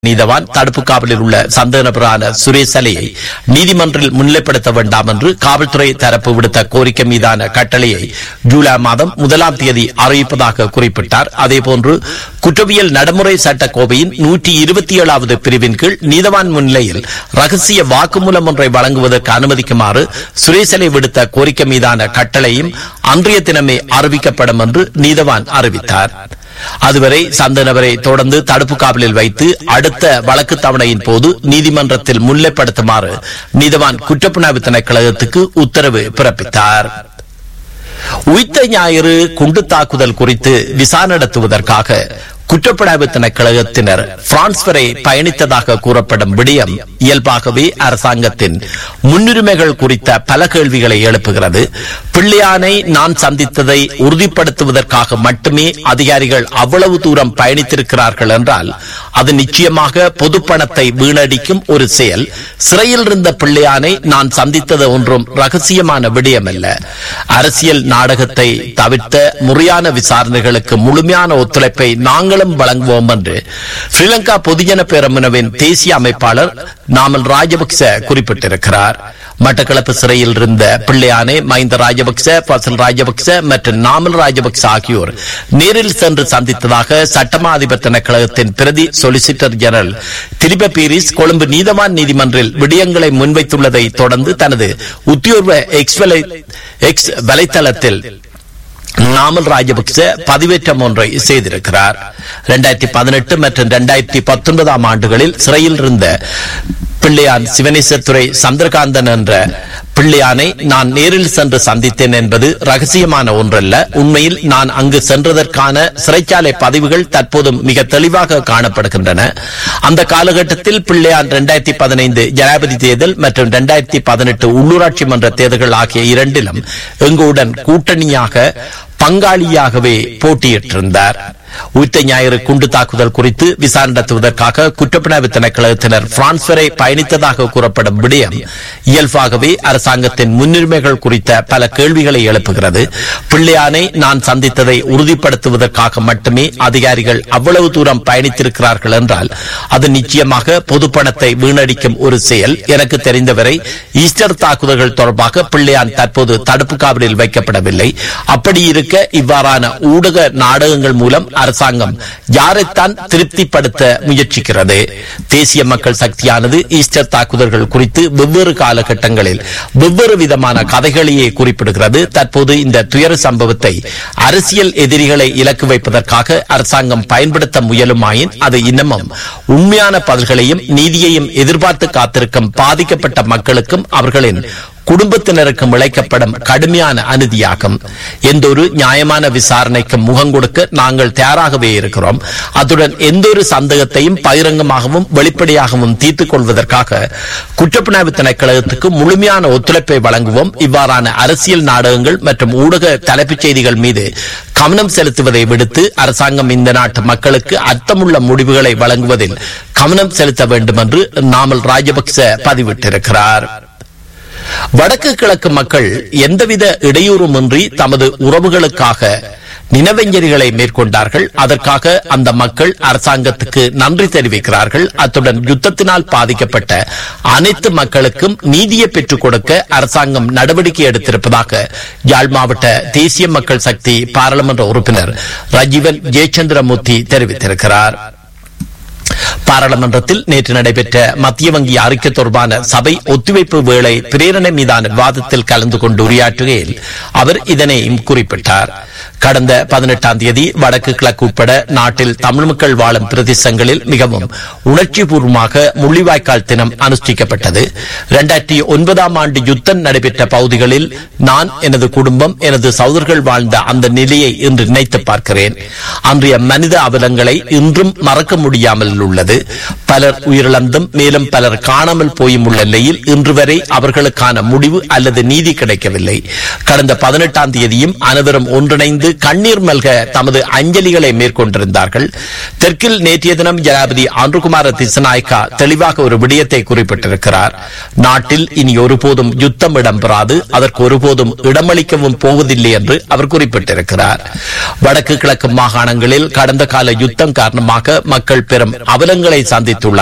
நீதவான் தடுப்பு காவலில் உள்ள சந்தேக நபரான சுரேஷ் அலையை நீதிமன்றில் முன்னிலைப்படுத்த வேண்டாம் என்று காவல்துறை தரப்பு விடுத்த கோரிக்கை மீதான கட்டளையை ஜூலை மாதம் முதலாம் தேதி அறிவிப்பதாக குறிப்பிட்டார் அதேபோன்று குற்றவியல் நடைமுறை சட்ட கோவையின் நூற்றி இருபத்தி ஏழாவது பிரிவின் கீழ் நீதவான் முன்னிலையில் ரகசிய வாக்குமூலம் ஒன்றை வழங்குவதற்கு அனுமதிக்குமாறு சுரேஷ் அலை விடுத்த கோரிக்கை மீதான கட்டளையும் அன்றைய தினமே அறிவிக்கப்படும் என்று நீதவான் அறிவித்தார் அதுவரை சந்த நபரை தொடர்ந்து தடுப்பு காவலில் வைத்து அடுத்த வழக்கு தவணையின் போது நீதிமன்றத்தில் முன்னிலைப்படுத்துமாறு நீதவான் குற்றப்புலனாய்வு திணைக்களகத்துக்கு உத்தரவு பிறப்பித்தார் உயிர்த்த ஞாயிறு குண்டு தாக்குதல் குறித்து விசாரணை நடத்துவதற்காக குற்றப்புலனாய்வு திணைக்களகத்தினர் பிரான்ஸ் வரை பயணித்ததாக கூறப்படும் விடயம் இயல்பாகவே அரசாங்கத்தின் முன்னுரிமைகள் குறித்த பல கேள்விகளை எழுப்புகிறது பிள்ளையானை நான் சந்தித்ததை உறுதிப்படுத்துவதற்காக மட்டுமே அதிகாரிகள் அவ்வளவு தூரம் பயணித்திருக்கிறார்கள் என்றால் அது நிச்சயமாக பொது பணத்தை வீணடிக்கும் ஒரு செயல் சிறையில் இருந்த பிள்ளையானை நான் சந்தித்தது ஒன்றும் ரகசியமான விடயமல்ல அரசியல் நாடகத்தை தவிர்த்த முறையான விசாரணைகளுக்கு முழுமையான ஒத்துழைப்பை நாங்களும் வழங்குவோம் என்று ஸ்ரீலங்கா பொதுஜன பேரமுனவின் தேசிய அமைப்பாளர் நாமல் ராஜபக்ச குறிப்பிட்டிருக்கிறார் மட்டக்களப்பு சிறையில் இருந்த பிள்ளையானை மஹிந்த ராஜபக்ச பசல் ராஜபக்ச மற்றும் நாமல் ராஜபக்ச ஆகியோர் நேரில் சென்று சந்தித்ததாக சட்டமா அதிபர் திணைக்களகத்தின் பிரதி சொலிசிட்டர் ஜெனரல் திலிப பீரிஸ் கொழும்பு நீதவான் நீதிமன்றில் விடயங்களை முன்வைத்துள்ளதை தொடர்ந்து தனது உத்தியோர்வ எக்ஸ் வலை- எக்ஸ் வலைத்தளத்தில் நாமல் ராஜபக்ச பதிவேற்றம் ஒன்றை செய்திருக்கிறார் இரண்டாயிரத்தி பதினெட்டு மற்றும் இரண்டாயிரத்தி பத்தொன்பதாம் ஆண்டுகளில் சிறையில் இருந்த பிள்ளையான் சிவனேசத்துறை சந்திரகாந்தன் என்ற பிள்ளையானை நான் நேரில் சென்று சந்தித்தேன் என்பது ரகசியமான ஒன்றல்ல உண்மையில் நான் அங்கு சென்றதற்கான சிறைச்சாலை பதிவுகள் தற்போதும் மிக தெளிவாக காணப்படுகின்றன அந்த காலகட்டத்தில் பிள்ளையான் இரண்டாயிரத்தி பதினைந்து ஜனாதிபதி தேர்தல் மற்றும் இரண்டாயிரத்தி பதினெட்டு உள்ளூராட்சி மன்ற தேர்தல்கள் ஆகிய இரண்டிலும் எங்களுடன் கூட்டணியாக பங்காளியாகவே போட்டியிட்டிருந்தார் உயிர்த்த ஞாயிறு குண்டு தாக்குதல் குறித்து விசாரணை நடத்துவதற்காக குற்றப்புலனாய்வு திணைக்களத்தினர் பிரான்ஸ் வரை பயணித்ததாக கூறப்படும் விடயம் இயல்பாகவே அரசாங்கத்தின் முன்னுரிமைகள் குறித்த பல கேள்விகளை எழுப்புகிறது பிள்ளையானை நான் சந்தித்ததை உறுதிப்படுத்துவதற்காக மட்டுமே அதிகாரிகள் அவ்வளவு தூரம் பயணித்திருக்கிறார்கள் என்றால் அது நிச்சயமாக பொது பணத்தை வீணடிக்கும் ஒரு செயல் எனக்கு தெரிந்தவரை ஈஸ்டர் தாக்குதல்கள் தொடர்பாக பிள்ளையான் தற்போது தடுப்பு காவலில் வைக்கப்படவில்லை அப்படி இருக்க இவ்வாறான ஊடக நாடகங்கள் மூலம் அரசாங்கம் யாரைத்தான் திருப்திப்படுத்த முயற்சிக்கிறது தேசிய மக்கள் சக்தியானது ஈஸ்டர் தாக்குதல்கள் குறித்து வெவ்வேறு காலகட்டங்களில் வெவ்வேறு விதமான கதைகளையே குறிப்பிடுகிறது தற்போது இந்த துயர சம்பவத்தை அரசியல் எதிரிகளை இலக்கு வைப்பதற்காக அரசாங்கம் பயன்படுத்த முயலுமாயின் அது இன்னமும் உண்மையான பதில்களையும் நீதியையும் எதிர்பார்த்து காத்திருக்கும் பாதிக்கப்பட்ட மக்களுக்கும் அவர்களின் குடும்பத்தினருக்கும் இழைக்கப்படும் கடுமையான அநீதியாகும் எந்த ஒரு நியாயமான விசாரணைக்கு முகம் கொடுக்க நாங்கள் தயாராகவே இருக்கிறோம் அத்துடன் எந்த ஒரு சந்தேகத்தையும் பகிரங்கமாகவும் வெளிப்படையாகவும் தீர்த்துக் கொள்வதற்காக குற்றப்புலனாய்வு திணைக்களத்துக்கு முழுமையான ஒத்துழைப்பை வழங்குவோம் இவ்வாறான அரசியல் நாடகங்கள் மற்றும் ஊடக தலைப்புச் செய்திகள் மீது கவனம் செலுத்துவதை விடுத்து அரசாங்கம் இந்த நாட்டு மக்களுக்கு அர்த்தமுள்ள முடிவுகளை வழங்குவதில் கவனம் செலுத்த வேண்டும் என்று நாமல் ராஜபக்ச பதிவிட்டிருக்கிறார் வடக்கு கிழக்கு மக்கள் எந்தவித இடையூறுமின்றி தமது உறவுகளுக்காக நினைவஞ்சலிகளை மேற்கொண்டார்கள் அதற்காக அந்த மக்கள் அரசாங்கத்துக்கு நன்றி தெரிவிக்கிறார்கள் அத்துடன் யுத்தத்தினால் பாதிக்கப்பட்ட அனைத்து மக்களுக்கும் நீதியை பெற்றுக் கொடுக்க அரசாங்கம் நடவடிக்கை எடுத்திருப்பதாக யாழ் மாவட்ட தேசிய மக்கள் சக்தி பாராளுமன்ற உறுப்பினர் ரஜீவன் ஜெயச்சந்திரமூர்த்தி தெரிவித்திருக்கிறார் பாராளுமன்றத்தில் நேற்று நடைபெற்ற மத்திய வங்கி அறிக்கை தொடர்பான சபை ஒத்திவைப்பு வேளை பிரேரணை மீதான விவாதத்தில் கலந்து கொண்டு உரையாற்றுகையில் அவர் இதனை குறிப்பிட்டார் கடந்த பதினெட்டாம் தேதி வடக்கு கிழக்கு உட்பட நாட்டில் தமிழ் மக்கள் வாழும் பிரதேசங்களில் மிகவும் உணர்ச்சிபூர்வமாக முள்ளிவாய்க்கால் தினம் அனுஷ்டிக்கப்பட்டது இரண்டாயிரத்தி ஒன்பதாம் ஆண்டு யுத்தம் நடைபெற்ற பகுதிகளில் நான் எனது குடும்பம் எனது சகோதரர்கள் வாழ்ந்த அந்த நிலையை இன்று நினைத்து பார்க்கிறேன் அன்றைய மனித அவலங்களை இன்றும் மறக்க முடியாமல் உள்ளது பலர் உயிரிழந்தும் மேலும் பலர் காணாமல் போயும் உள்ள நிலையில் இன்று வரை அவர்களுக்கான முடிவு அல்லது நீதி கிடைக்கவில்லை கடந்த பதினெட்டாம் தேதியும் அனைவரும் ஒன்றிணைந்து கண்ணீர் மல்க தமது அஞ்சலிகளை மேற்கொண்டிருந்தார்கள் தெற்கில் நேற்றைய தினம் ஜனாதிபதி ஆண்டுகுமார திசநாயக்கா தெளிவாக ஒரு விடயத்தை குறிப்பிட்டிருக்கிறார் நாட்டில் இனி ஒருபோதும் யுத்தம் இடம்பெறாது அதற்கு ஒருபோதும் இடமளிக்கவும் போவதில்லை என்று அவர் குறிப்பிட்டிருக்கிறார் வடக்கு கிழக்கு மாகாணங்களில் கடந்த கால யுத்தம் காரணமாக மக்கள் பெரும் அவல அவலங்களை சந்தித்துள்ள